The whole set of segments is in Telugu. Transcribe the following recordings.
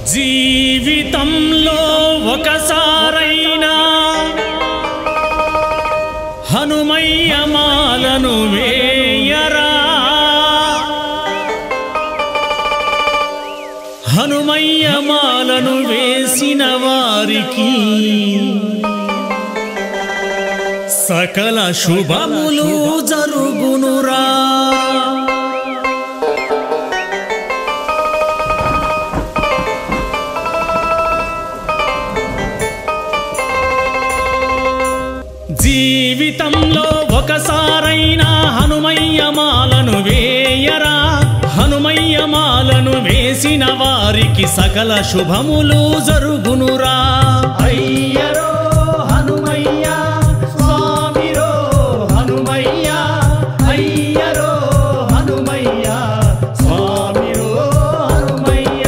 జీవితంలో ఒకసారైనా హనుమయ్య మాలను వేయరా హనుమయ్య మాలను వేసిన వారికి సకల శుభములు జరుగునురా జీవితంలో ఒకసారైనా హనుమయ్య మాలను వేయరా హనుమయ్య మాలను వేసిన వారికి సకల శుభములు జరుగునురా అయ్యరో హనుమయ్య స్వామిరో హనుమయ్య అయ్యరో హనుమయ్య స్వామిరో హనుమయ్య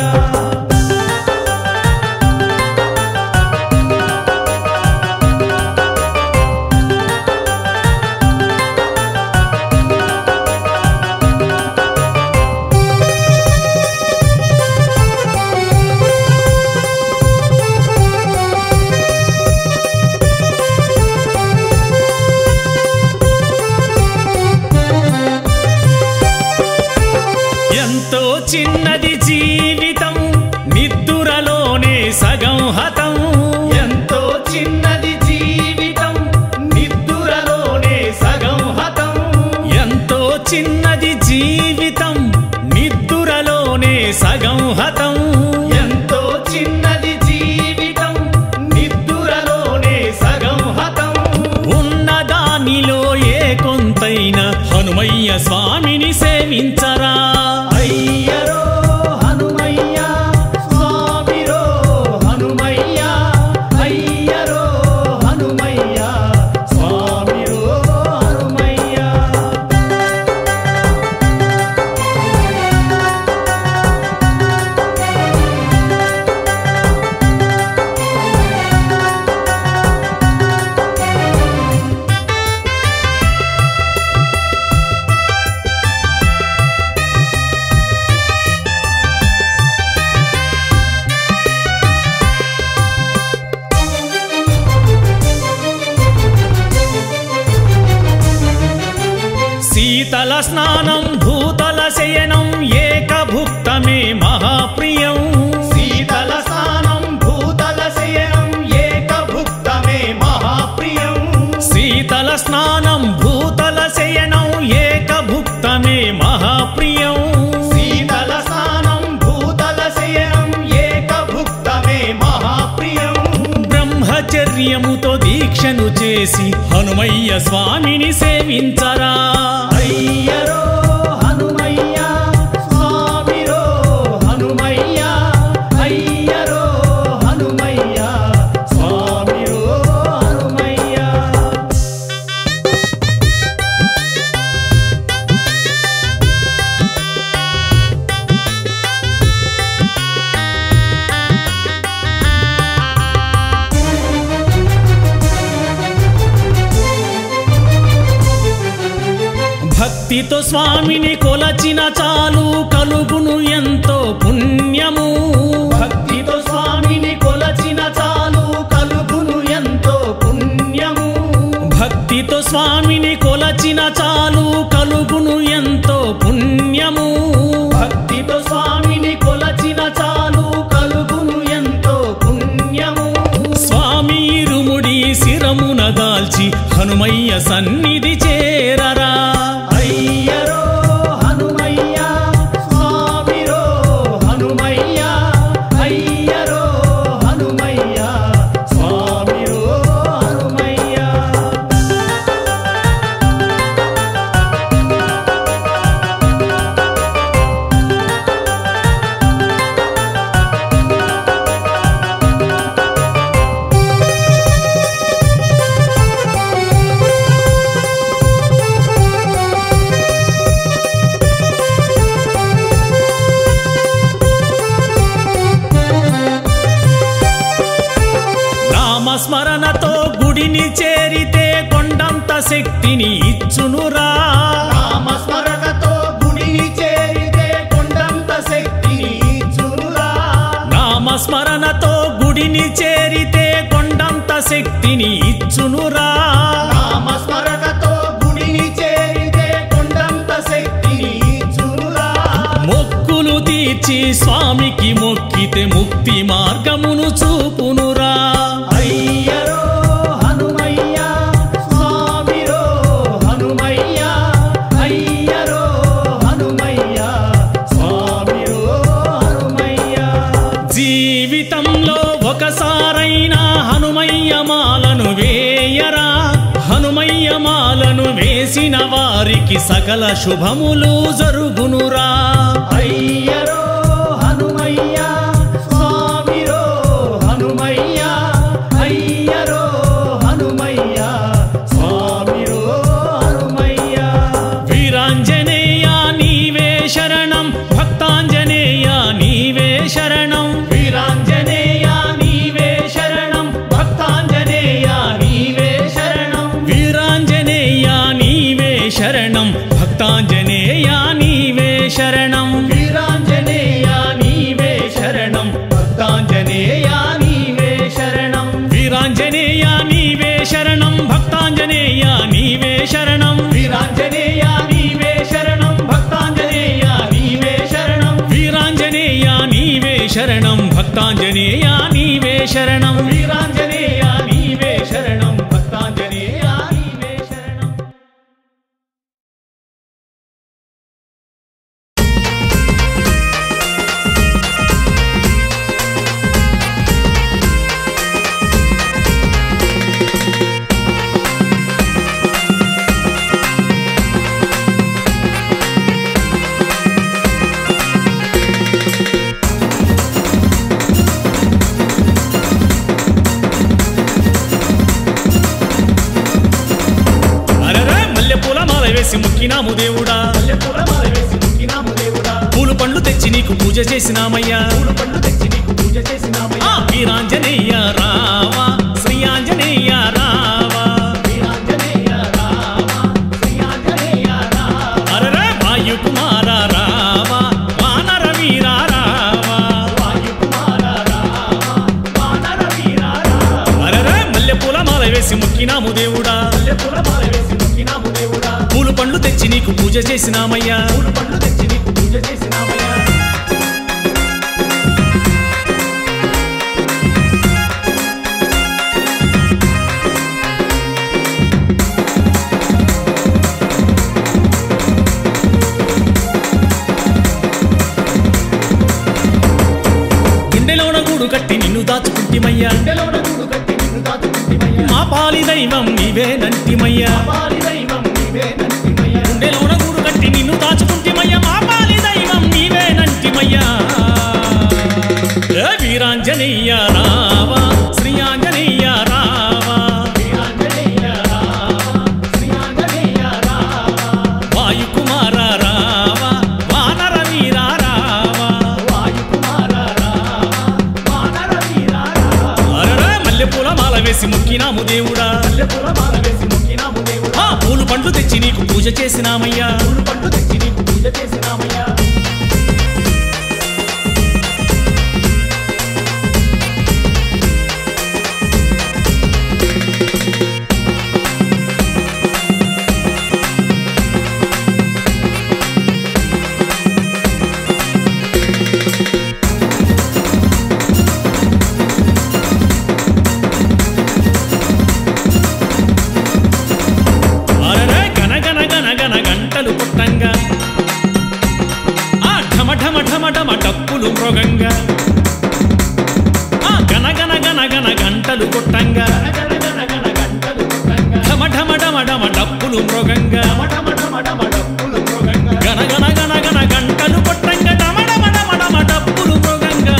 ఎంతో చిన్నది జీవితం నిద్దురలోనే సగం హతం ఎంతో చిన్నది జీవితం నిద్దురలోనే సగం హతం ఎంతో చిన్నది జీవితం నిద్దురలోనే సగం హతం ఎంతో చిన్నది జీవితం నిద్దురలోనే సగం హతం ఉన్న దానిలో ఏ కొంతైనా హనుమయ్య స్వామిని సేవించరా అయ్యరో హనుమయ్య స్వామిరో హనుమయ్య అయ్యరో హనుమయ్య స్వామిరో హనుమయ్య శీతల స్నానం భూతల శయనం ఏకభుక్తమే మహాప్రియం శీతల స్నానం భూతల శయనం ఏకభుక్తమే మహాప్రియం శీతల స్నానం భూతల శయనం ఏకభుక్తమే మహాప్రియం శీతల స్నానం భూతల శయనం ఏకభుక్తమే మహాప్రియం బ్రహ్మచర్యముతో దీక్షను చేసి హనుమయ్య స్వామిని సేవించరా అయ్యరో హనుమయ్య స్వామిరో హనుమయ్య అయ్యరో హనుమయ్య స్వామిరో హనుమయ్య భక్తితో స్వామిని కొలచిన చాలు కలుగును ఎంతో పుణ్యము భక్తితో స్వామిని కొలచిన చాలు కలుగును ఎంతో పుణ్యము భక్తితో స్వామిని కొలచిన చాలు కలుగును ఎంతో పుణ్యము భక్తితో స్వామిని కొలచిన చాలు కలుగును ఎంతో పుణ్యము స్వామి ఇరుముడి శిరమున దాల్చి హనుమయ్య సన్నిధి చేరరా అయ్యరో హనుమయ్య స్వామిరో హనుమయ్య అయ్యరో హనుమయ్య స్వామిరో హనుమయ్య నామస్మరణతో గుడిని చేరితే కొండంత శక్తిని ఇచ్చునురా నామస్మరణతో గుడిని చేరితే కొండంత శక్తిని ఇచ్చునురా నామ గుడిని చేరితే కొండంత శక్తిని ఇచ్చునురా నామస్మరణతో గుడిని చేరితే కొండంత శక్తిని ఇచ్చునురా. మొక్కులు తీర్చి స్వామికి మొక్కితే ముక్తి మార్గమును చూపునురా అయ్యరో హనుమయ్య స్వామిరో హనుమయ్య అయ్యరో హనుమయ్య స్వామిరో హనుమయ్య జీవితంలో ఒకసారైనా హనుమయ్య మాలను వేయరా హనుమయ్య మాలను వేసిన వారికి సకల శుభములు జరుగునురా అయ్యరో హనుమయ్య స్వామిరో హనుమయ్య అయ్యరో హనుమయ్య స్వామిరో హనుమయ్య వీరాంజనేయ నీవే శరణం భక్తాంజనేయ నీవే శరణం వీరాంజనేయ నీవే శరణం భక్తాంజనేయ నీవే శరణం వీరాంజనేయ నీవే శరణం భక్తాంజనేయ నీవే శరణం వీరాంజనేయ నీవే శరణం భక్తాంజనేయ నీవే శరణం వీరాంజనేయ నీవే శరణం భక్తాంజనేయ నీవే శరణం వీరాంజనేయ నీవే శరణం భక్తాంజనేయ నీవే శరణం వీరాంజనేయ నీవే శరణం భక్తాంజనేయ నీవే శరణం వీరాంజనేయ నీవే శరణం భక్తాంజనేయ నీవే శరణం అరరే మల్లెపూల మాల వేసి ముక్కినాము దేవుడా పురమాల వేసి ముక్కినాము దేవుడా పూలు పండ్లు తెచ్చి నీకు పూజ చేసినామయ్యా పూలు పండ్లు తెచ్చి నీకు పూజ చేసినామయ్యా ఆ వీరాంజనేయ రావా శ్రీ ఆంజనేయ రావా వీరాంజనేయ రామ శ్రీ ఆంజనేయ రామ అరరే వాయుకుమార రావా వానర వీర రావా వాయుకుమార రామ వానర వీర రామ అరరే మల్లెపూల మాల వేసి ముక్కినాము దేవుడా పురమాల వేసి ముక్కినాము దేవుడా పూలు పండ్లు తెచ్చి నీకు పూజ చేసినామయ్యా పూలు పండ్లు తెచ్చి నీకు పూజ చేసినామయ్యా గుండెలోన గూడు కట్టి నిన్ను దాచుకుంటిమయ్యా గుండెలోన గూడు కట్టి నిన్ను దాచుకుంటిమయ్యా మా పాలి దైవం నీవే నంటిమయ్యా పాలి దైవం నీవే నంటిమయ్యా గుండెలోన గూడు కట్టి నిన్ను దాచుకుంటిమయ్యా మా పాలి దైవం నీవే నంటిమయ్యా ఏ వీరాంజనేయ రావా శ్రీ ఆంజనేయ రావా వీరాంజనేయ రామ శ్రీ ఆంజనేయ రామ వాయుకుమార రావా వానర వీర రావా వాయుకుమార రామ వానర వీర రామ అరరే మల్లెపూల మాల వేసి ముక్కినాము దేవుడా పురమాల వేసి ముక్కినాము దేవుడా ఆ పూలు పండ్లు తెచ్చి నీకు పూజ చేసినామయ్యా పూలు పండ్లు తెచ్చి నీకు పూజ చేసినామయ్యా అరరే గన గన గన గన గంటలు కొట్టంగా ఆ ఢమ ఢమ ఢమ ఢమ డప్పులు మృగంగా ఆ గన గన గన గన గంటలు కొట్టంగా గణ గణ గణ గంటలు కొట్టంగా ఢమ ఢమ ఢమ ఢమ డప్పులు మృగంగా డమ డమ డమ డమ డప్పులు మృగంగా గన గన గన గన గంటలు కొట్టంగా ఢమ ఢమ ఢమ ఢమ డప్పులు మృగంగా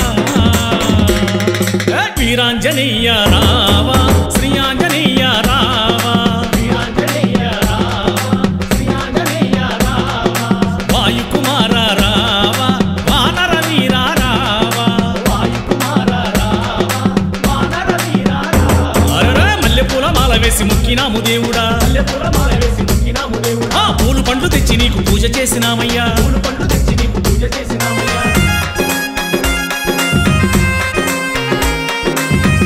ఏ వీరాంజనేయ రావా శ్రీ ఆంజనేయ రావా వీరాంజనేయ రామ శ్రీ ఆంజనేయ రామ వాయుకుమార రావా వానర వీర రావా వాయుకుమార రామ వానర వీర రామ అరరే మల్లెపూల మాల వేసి ముక్కినాము దేవుడా పురమాల వేసి ముక్కినాము దేవుడా ఆ పూలు పండ్లు తెచ్చి నీకు పూజ చేసినామయ్యా పూలు పండ్లు తెచ్చి నీకు పూజ చేసినామయ్యా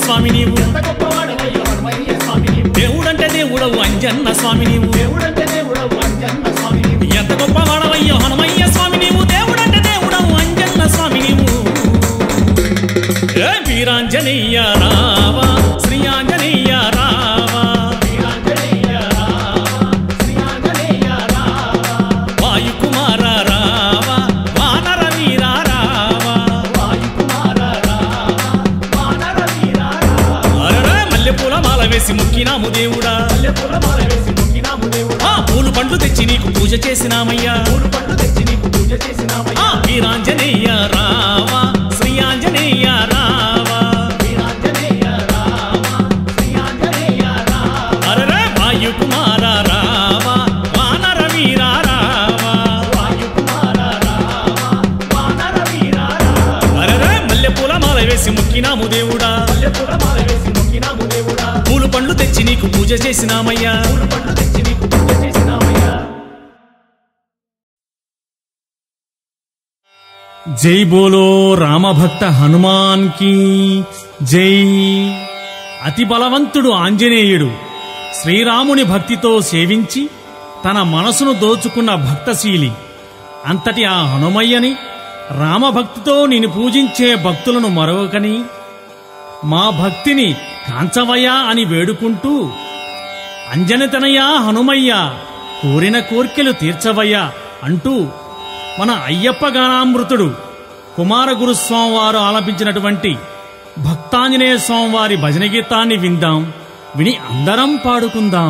స్వామి నీవు ఎంత గొప్పవాడవయ్య హనుమయ్య స్వామి నీవు దేవుడంటే దేవుడవు అంజన్న స్వామి నీవు దేవుడంటే దేవుడవు అంజన్న స్వామి నీవు ఎంత గొప్పవాడవయ్యో హనుమయ్య స్వామి నీవు దేవుడంటే దేవుడవు అంజన్న స్వామి నీవు ఏ వీరాంజనేయ రావా శ్రీ ఆంజనేయ రావా శ్రీఆంజనేయ రామ శ్రీఆంజనేయ రామ వాయుకుమార రావా వానర వీర రావా వాయుకుమార రామ వానర వీర రామ అరరా మల్లెపూల మాల వేసి ముక్కినాము దేవుడా పల్లెపూల మాల వేసి మొక్కినాము దేవుడా ఆ పూలు పండ్లు తెచ్చి నీకు పూజ చేసినామయ్యా పూలు పండ్లు తెచ్చి నీకు పూజ చేసినామయ్య ఆ వీరాంజనేయ రావా శ్రీ ఆంజనేయ రావా శ్రీఆంజనేయ రామ శ్రీఆంజనేయ రామ అరరా వాయుకుమార రావా వానర వీర రావా వాయుకుమార రామ వానర వీర రామ అరరా మల్లెపూల మాల వేసి ముక్కినాము దేవుడా పల్లెపూల మాల వేసి మొక్కినాము దేవుడా పూలు పండ్లు తెచ్చి నీకు పూజ చేసినామయ్యా పూలు పండ్లు తెచ్చి నీకు పూజ చేసినామయ్య జై బోలో రామభక్త హనుమాన్ కి జై అతి బలవంతుడు ఆంజనేయుడు శ్రీరాముని భక్తితో సేవించి తన మనసును దోచుకున్న భక్తశీలి అంతటి ఆ హనుమయ్యని రామభక్తితో నిన్ను పూజించే భక్తులను మరొకని మా భక్తిని కాంచవయ్యా అని వేడుకుంటూ అంజనతనయ్యా హనుమయ్య కోరిన కోర్కెలు తీర్చవయ్యా అంటూ మన అయ్యప్ప గానామృతుడు కుమార గురుస్వామి వారు ఆలపించినటువంటి భక్తాంజనేయ స్వామి వారి భజన గీతాన్ని విందాం విని అందరం పాడుకుందాం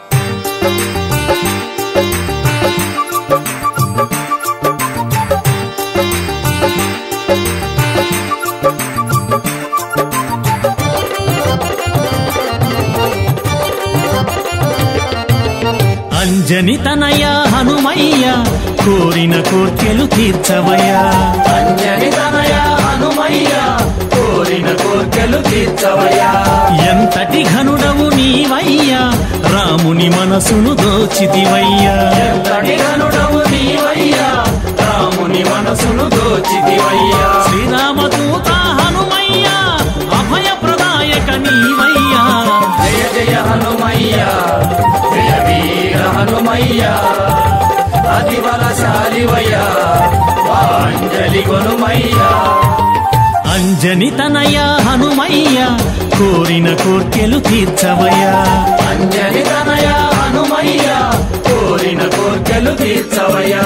అంజని తనయ హనుమయ్య కోరిన కోర్కెలు తీర్చవయ్యా అంజని తనయ హనుమయ్య కోరిన కోర్కెలు తీర్చవయ్యా ఎంతటి ఘనుడవు నీవయ్యా రాముని మనసును దోచితివయ్యా ఎంతటి గనుడవు నీవయ్యా రాముని మనసును దోచితివయ్యా శ్రీరామదూత హనుమయ్య అభయ ప్రదాయక నీవయ్యా జయ జయ హనుమయ్య జయ వీర హనుమయ్య అతి బలశాలివయ్యా వాంజలి కొనుమయ్యా అంజని తనయ హనుమయ్య కోరిన కోర్కెలు తీర్చవయ్యా అంజని తనయ హనుమయ్య కోరిన కోర్కెలు తీర్చవయ్యా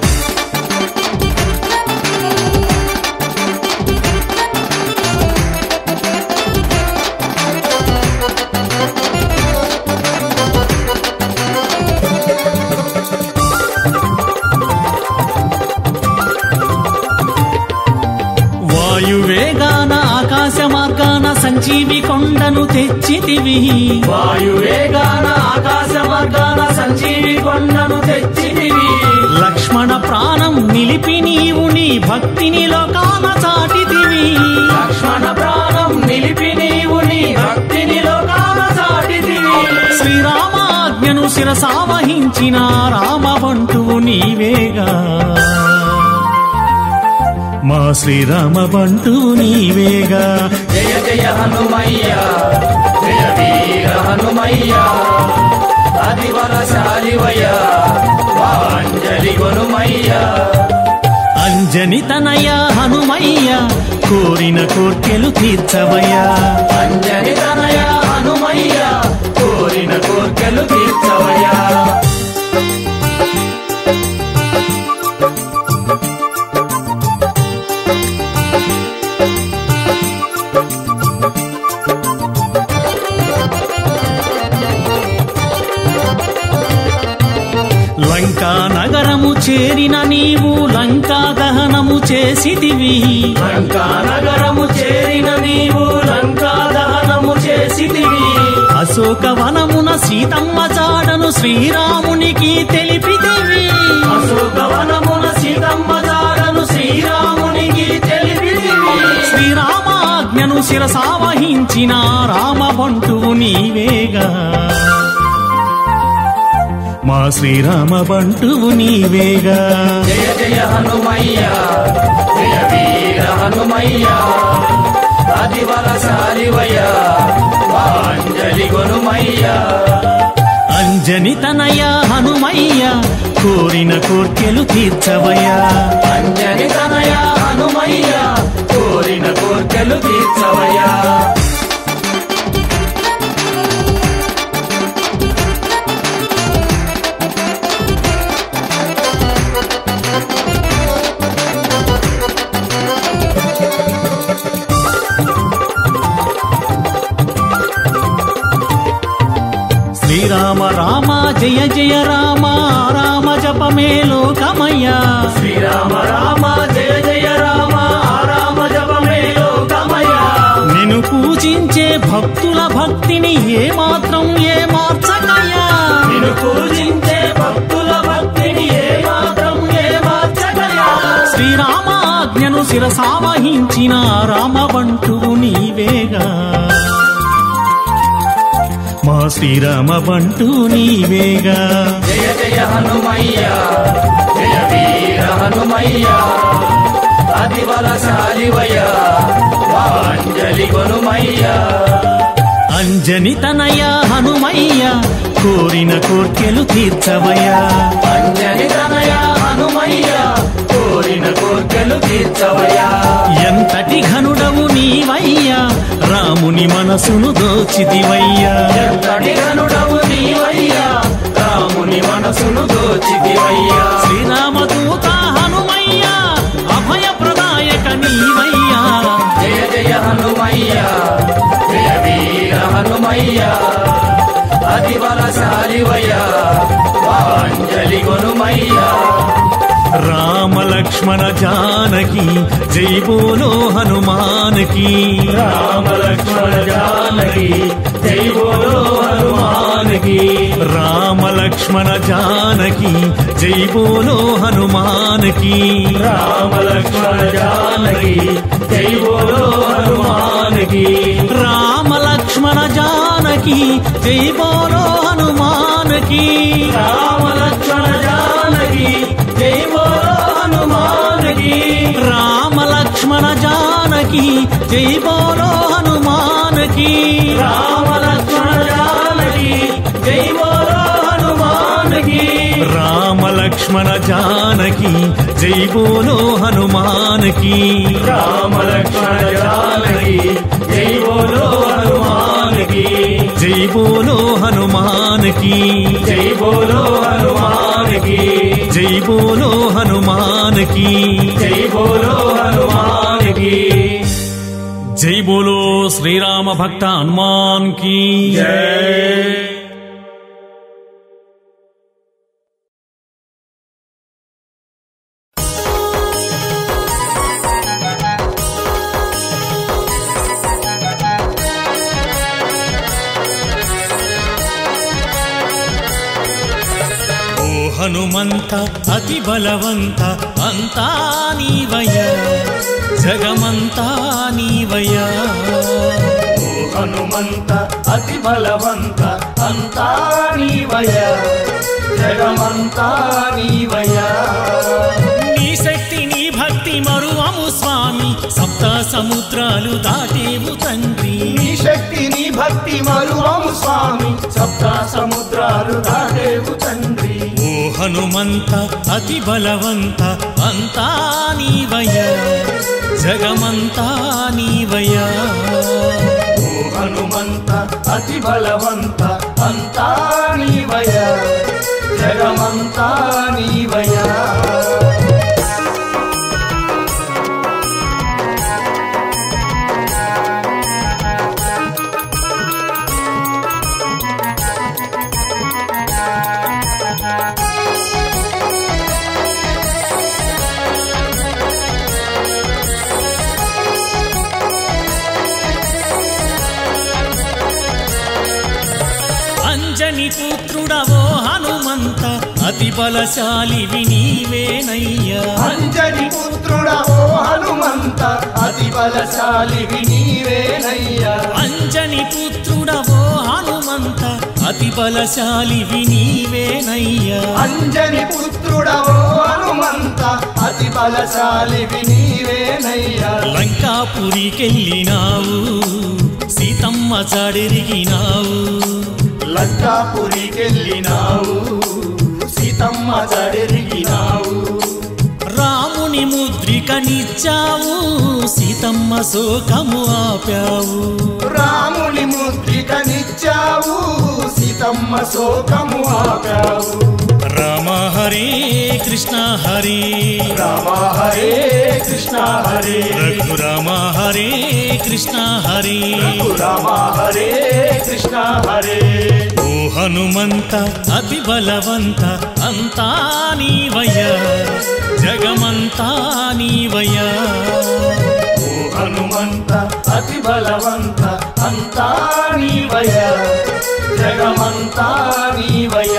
వాయువేగాన ఆకాశ మార్గాన సంజీవి కొండను తెచ్చితివి వాయువేగాన ఆకాశ మార్గాన సంజీవి కొండను తెచ్చితివి లక్ష్మణ ప్రాణం నిలిపి నీవు నీ భక్తిని లోకాన చాటితివి లక్ష్మణ ప్రాణం నిలిపి నీవు నీ భక్తిని లోకాన చాటితివి శ్రీరామాజ్ఞను శిరసావహించిన రామబంటువు నీవేగా మా శ్రీరామ బంటువు నీవేగా జయ జయ హనుమయ్య జయ వీర హనుమయ్య అతి బలశాలివయ్య వాంజలి కొనుమయ్య అంజని తనయ హనుమయ్య కోరిన కోర్కెలు తీర్చవయ్యా అంజని తనయ హనుమయ్య కోరిన కోర్కెలు తీర్చవయ్యా లంకా నగరము చేరిన నీవు లంకా దహనము చేసితివి లంకా నగరము చేరిన నీవు లంకా దహనము చేసితివి అశోక వనమున సీతమ్మ జాడను శ్రీరామునికి తెలిపితివి అశోకవనమున సీతమ్మ జాడను శ్రీరామునికి తెలిపితివి శ్రీరామాజ్ఞను శిరసావహించిన రామబంటువు నీవేగా మా శ్రీరామ బంటువు నీవేగా జయ జయ హనుమయ్య జయ వీర హనుమయ్య అది వలసాలివయ్యా మా అంజలి గొనుమయ్యా అంజని తనయ హనుమయ్య కోరిన కోర్కెలు తీర్చవయ్యా అంజని తనయ హనుమయ్య కోరిన కోర్కెలు తీర్చవయ్యా శ్రీరామ రామ జయ జయ రామ రామ జపమే లోకమయ్యా శ్రీరామ రామ జయ జయ రామ రామ జపమే లోకమయ్యా నిన్ను పూజించే భక్తుల భక్తిని ఏ మాత్రం ఏ మార్చకయ్యా నిన్ను పూజించే భక్తుల భక్తిని ఏ మాత్రం ఏ మార్చగలయా శ్రీరామ ఆజ్ఞను శిరసావహించిన రామబంటువు నీవేగా మా శ్రీరామ బంటు నీవేగా జయ జయ హనుమయ్య జయ వీర హనుమయ్య అది వలసాలివయ్య మా అంజలి గొనుమయ్య అంజని తనయ హనుమయ్య కోరిన కోర్కెలు తీర్చవయ్యా అంజని తనయ హనుమయ్య కోరిన కోర్కెలు తీర్చవయ్యా ఎంతటి ఘనుడవు నీవయ్యా రాముని మనసును దోచితివయ్యా ఎంతటి గనుడవు నీవయ్యా రాముని మనసును దోచితివయ్యా శ్రీరామదూత హనుమయ్య అభయ ప్రదాయక నీవయ్యా జయ జయ హనుమయ్య జయ వీర హనుమయ్య అది వలసాలివయ్య అంజలి గొనుమయ్యా రామ లక్ష్మణ జానకి జై బోలో హనుమానకి రామ లక్ష్మణ జానకి జై బోలో హనుమానికి రామ లక్ష్మణ జానకి జై బోలో హనుమానకి రామ లక్ష్మణ జానకి జై బోలో హనుమానికి రామ లక్ష్మణ జానకి జై బోలో హనుమానకి రామ లక్ష్మణ జానకి జై బోలో హనుమానికి రామ లక్ష్మణ జానకి జై బోలో హనుమానకి రామ లక్ష్మణ జానకి జై బోలో హనుమానికి రామ లక్ష్మణ జానకి జై బోలో హనుమానకి రామ లక్ష్మణ జానకి జై బోలో హనుమానికి జై బోలో హనుమానకి జై బోలో హనుమానికి జై బోలో హనుమానకి జై బోలో హనుమానికి జై బోలో శ్రీరామ భక్త హనుమాన్ కి జై ఓ హనుమంత అతి బలవంత అంతా నీవయ్య జగమంతా నీవయ్య ఓ హనుమంత అతి బలవంత అంతా నీవయ జగమంతా నీవయ నీ శక్తి నీ భక్తి మరువము స్వామి సప్త సముద్రాలు దాటేవు తండ్రి నీ శక్తి నీ భక్తి మరువము స్వామి సప్త సముద్రాలు దాటేవు తండ్రి ఓ హనుమంత అతి బలవంత అంతా నీవయ్య జగమంతా నీవయ్య ఓ హనుమంత అతి బలవంత అంతా నీవయ జగమంతా నీవయ అంజని పుత్రుడవో హనుమంత అతి బలశాలివి నీవేనయ్యా అంజని పుత్రుడా ఓ హనుమంత అతి బలశాలివి నీవేనయ్యా అంజని పుత్రుడవో హనుమంత అతి బలశాలివి నీవేనయ్యా అంజని పుత్రుడవో హనుమంత అతి బలశాలివి నీవేనయ్యా లంకాపురికెళ్ళినావు సీతమ్మ జాడెరిగినావు లంకాపురికెళ్ళినావు సీతమ్మ జడెరిగినావు రాముని ముద్రికనిచ్చావు సీతమ్మ శోకము ఆపావు రాముని ముద్రికనిచ్చావు సీతమ్మ శోకము ఆపావు రామ హరే కృష్ణ హరే రామ హరే కృష్ణ హరే రఘురామ హరే కృష్ణ హరే రామ హరే కృష్ణ హరే ఓ హనుమంత అతి బలవంత అంతా నీవయ్యా జగమంతా నీవయ్యా ఓ హనుమంత అతి బలవంత అంతా నీవయ జగమంతా నీవయ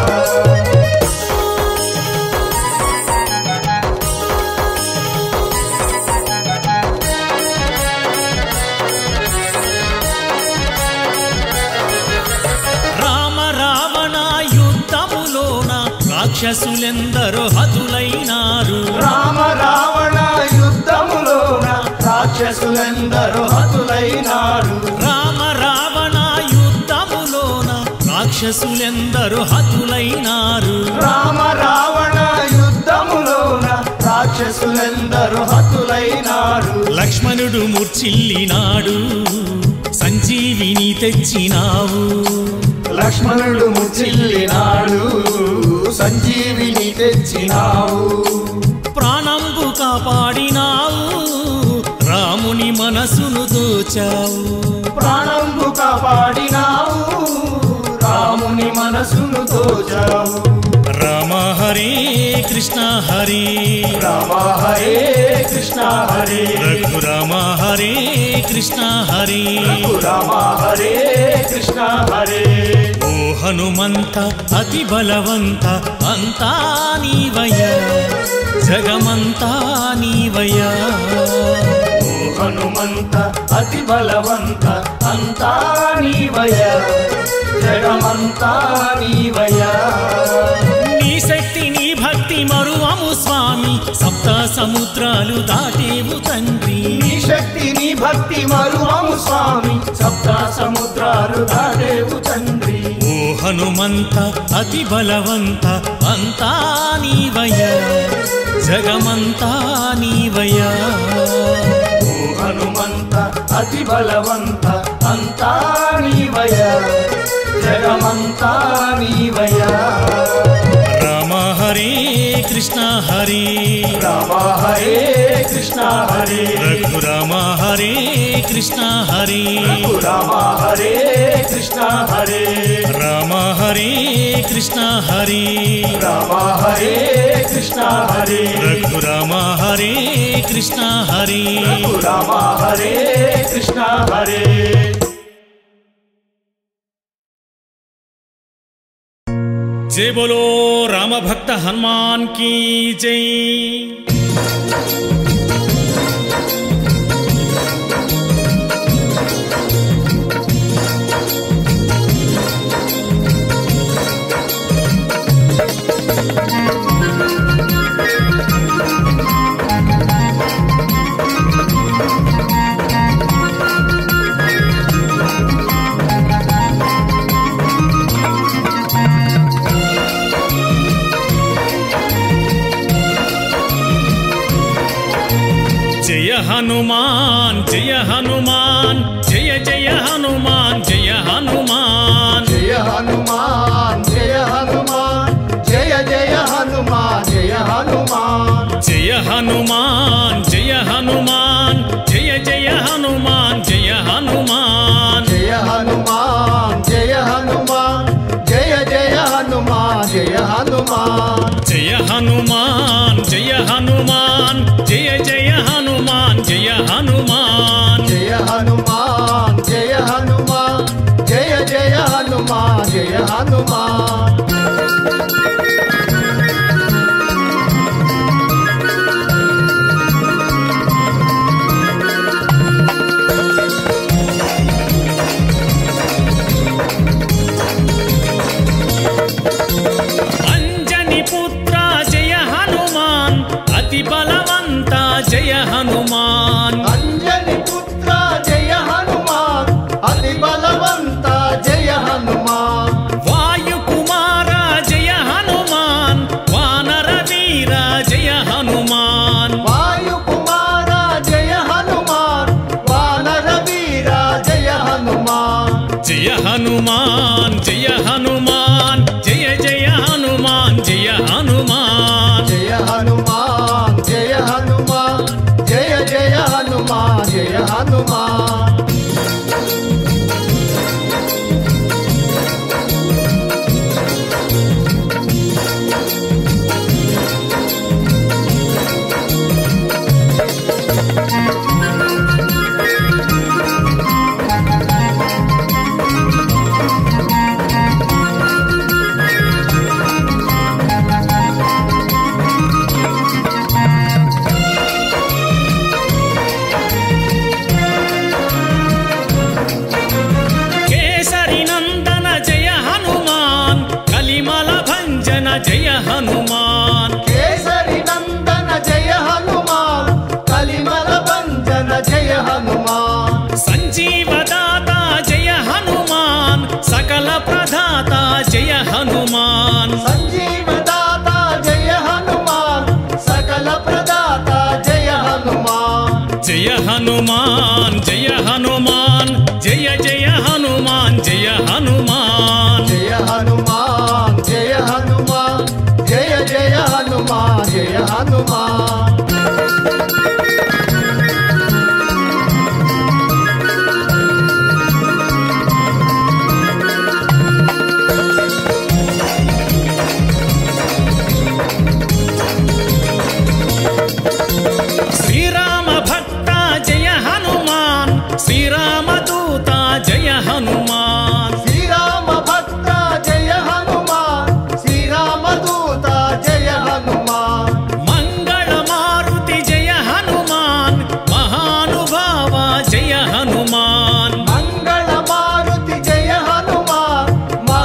రామ రావణ యుద్ధములోన రాక్షసులెందరో హతులైనారు రామ రావణ యుద్ధములోన రాక్షసులెందరూ హతులైనారు రామ రావణ యుద్ధములోన రాక్షసులెందరో హతులైనారు రామ రావణ యుద్ధములోన రాక్షసులెందరూ హతులైనారు లక్ష్మణుడు మూర్చిల్లినాడు సంజీవిని తెచ్చినావు లక్ష్మణుడు ముచ్చిల్లినాడు సంజీవిని తెచ్చినావు ప్రాణంబు కాపాడినావు రాముని మనసును దోచావు ప్రాణంబు కాపాడినావు రాముని మనసును దోచావు రామ హరే కృష్ణ హరే రామ హరే కృష్ణ హరే రఘురామ హరే కృష్ణ హరే రామ హరే కృష్ణ హరే ఓ హనుమంత అతి బలవంత అంతా నీవయ్యా జగమంతా నీవయ్యా ఓ హనుమంత అతి బలవంత అంతా నీవయ జగమంతా నీవయ నీ శక్తి నీ భక్తి మరువము స్వామి సప్త సముద్రాలు దాటేవు తండ్రి నీ శక్తి నీ భక్తి మరువము స్వామి సప్త సముద్రాలు దాటేవు తండ్రి ఓ హనుమంత అతి బలవంత అంతా నీవయ్యా జగమంతా నీవయ్యా ఓ హనుమంత అతి బలవంత అంతా నీవయ జగమంతా నీవయ రామ హరే కృష్ణ హరే రామ హరే కృష్ణ హరే రఘురామ హరే కృష్ణ హరే రామ హరే కృష్ణ హరే రామ హరే కృష్ణ హరే రామ హరే కృష్ణ హరే రఘురామ హరే కృష్ణ హరే రామ హరే కృష్ణ హరే జై బోలో రామ భక్త హనుమాన్ కీ జై జయ హనుమాన్ జయ హనుమాన్ జయ జయ హనుమాన్ జయ హనుమాన్ జయ హనుమాన్ జయ హనుమాన్ జయ జయ హనుమాన్ జయ హనుమాన్ జయ హనుమాన్ జయ హనుమాన్ జయ జయ హనుమాన్ జయ హనుమాన్ జయ హనుమాన్ జయ హనుమాన్ జయ జయ హనుమాన్ జయ హనుమాన్ జయ హనుమాన్ జయ హనుమాన్ జయ జయ హనుమాన్ జయ హనుమాన్ జయ హనుమాన్ జయ హనుమాన్ జయ జయ హనుమాన్ జయ హనుమాన్ వాయు కుమార జయ హనుమాన్ వానర వీర జయ హనుమాన్ జయ హనుమాన్ జయ హనుమాన్ జయ జయ హనుమాన్ జయ హనుమాన్ జయ హనుమాన్ జయ హనుమాన్ జయ జయ హనుమాన్ జయ హనుమాన్ కేసరి నందన జయ హనుమాన్ కలిమల భంజన జయ హనుమాన్ కేసరి నందన జయ హనుమాన్ కలిమల భంజన జయ హనుమాన్ సంజీవదాత జయ హనుమాన్ సకల ప్రదాత జయ హనుమాన్ సంజీవదాత జయ హనుమాన్ సకల ప్రదాత జయ హనుమాన్ జయ హనుమాన్ జయ హనుమాన్ జయ జయ హనుమాన్ జయ హనుమాన్ జయ హనుమాన్ జయ హనుమాన్ జయ జయ హనుమాన్ జయ హనుమాన్ శ్రీరామ భక్త జయ హనుమాన్ శ్రీరామ దూత జయ హనుమాన్ శ్రీరామ భక్త జయ హనుమాన్ శ్రీరామ దూత జయ హనుమాన్ మంగళ మారుతి జయ హనుమాన్ మహానుభావ జయ హనుమాన్ మంగళ మారుతి జయ హనుమాన్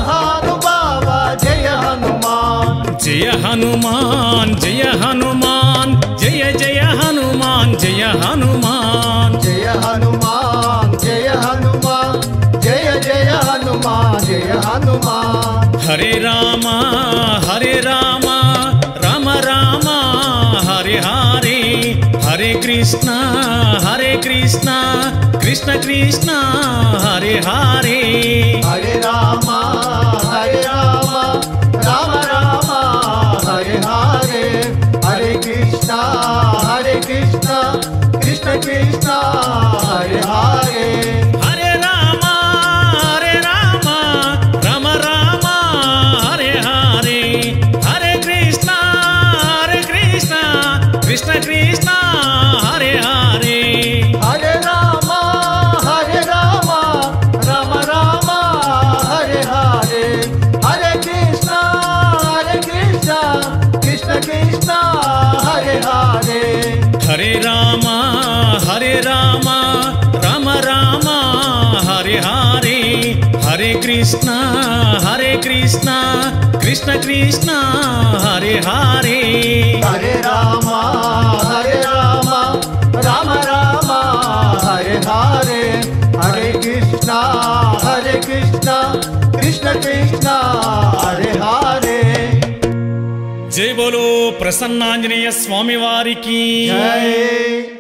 మహానుభావ జయ హనుమాన్ జయ హనుమాన్ జయ హనుమాన్ జయ జయ హనుమాన్ జయ హనుమాన్ జయ హనుమాన్ జయ హనుమాన్ జయ జయ హనుమాన్ జయ హనుమాన్ హరే రామ హరే రామ రామ రామ హరే హరే హరే కృష్ణ హరే కృష్ణ కృష్ణ కృష్ణ హరే హరే హరే రామ హరే రామ రామ రామ హరే హరే హరే కృష్ణ హరే కృష్ణ కృష్ణ కృష్ణ హరే హరే హరే రామ హరే రామ రామ రామ హరే హరే హరే కృష్ణ హరే కృష్ణ కృష్ణ కృష్ణ హరే హరే హరే రామ హరే రామ రామ రామ హరే హరే హరే కృష్ణ హరే కృష్ణ కృష్ణ కృష్ణ హరే హరే హరే రామ హరే రామ రామ రామ హరే హరే హరే కృష్ణ హరే కృష్ణ కృష్ణ కృష్ణ హరే హరే హరే రామ హరే రామ రామ రామ హరే హరే హరే కృష్ణ హరే కృష్ణ కృష్ణ కృష్ణ హరే హరే జై బోలో ప్రసన్నాంజనేయ స్వామి వారికి జై